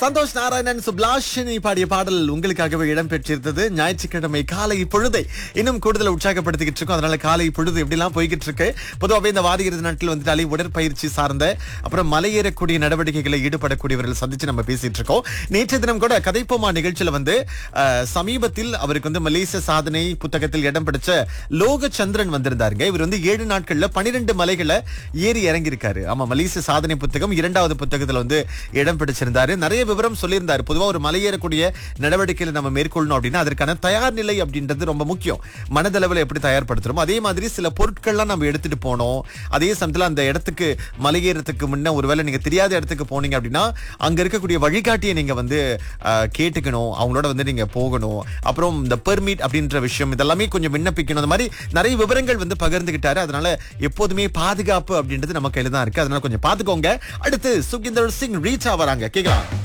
சந்தோஷ் நாராயணன் சுப்லாஷினி பாடிய பாடல் உங்களுக்காகவே இடம்பெற்றிருந்தது ஞாயிற்றுக்கிழமை காலை பொழுதை இன்னும் கூடுதல் உற்சாகப்படுத்திக்கிட்டு இருக்கோம் அதனால காலை பொழுது எப்படிலாம் போய்கிட்டு இருக்கு பொதுவாகவே இந்த வார இறுதி நாட்கள் வந்துட்டாலே உடற்பயிற்சி சார்ந்த அப்புறம் மலையேறக்கூடிய நடவடிக்கைகளில் ஈடுபடக்கூடியவர்கள் சந்திச்சு நம்ம பேசிட்டு இருக்கோம் நேற்று தினம் கூட கதைப்போமா நிகழ்ச்சியில வந்து அஹ், சமீபத்தில் அவருக்கு வந்து மலேசிய சாதனை புத்தகத்தில் இடம் பிடிச்ச லோகச்சந்திரன் வந்திருந்தாருங்க இவர் வந்து ஏழு நாட்கள்ல பனிரெண்டு மலைகளை ஏறி இறங்கியிருக்காரு ஆமா மலேசிய சாதனை புத்தகம் இரண்டாவது புத்தகத்துல வந்து இடம் பிடிச்சிருந்தாரு நிறைய விவரம் சொல்லியிருந்தாரு பொதுவா ஒரு மலையேறக்கூடிய நடவடிக்கைகளை நம்ம மேற்கொள்ளணும் அப்படின்னா அதற்கான தயார் நிலை அப்படின்றது ரொம்ப முக்கியம் மனதளவில் எப்படி தயார்படுத்துறோம் அதே மாதிரி சில பொருட்கள்லாம் நம்ம எடுத்துட்டு போனோம் அதே சமயத்துல அந்த இடத்துக்கு மலையேறதுக்கு முன்ன ஒருவேளை நீங்க தெரியாத இடத்துக்கு போனீங்க அப்படின்னா அங்க இருக்கக்கூடிய வழிகாட்டியை நீங்க வந்து அஹ், கேட்டுக்கணும் அவங்களோட வந்து நீங்க போகணும் அப்புறம் இந்த பெர்மிட் அப்படின்ற விஷயம் இதெல்லாமே கொஞ்சம் விண்ணப்பிக்கணும் அந்த மாதிரி நிறைய விவரங்கள் வந்து பகிர்ந்துகிட்டாரு அதனால எப்போதுமே பாதுகாப்பு அப்படின்றது நம்ம கையில தான் இருக்கு அதனால கொஞ்சம் பாத்துக்கோங்க அடுத்து சுகிந்தர் சிங் ரீச்சா வராங்க கேக்கலாம்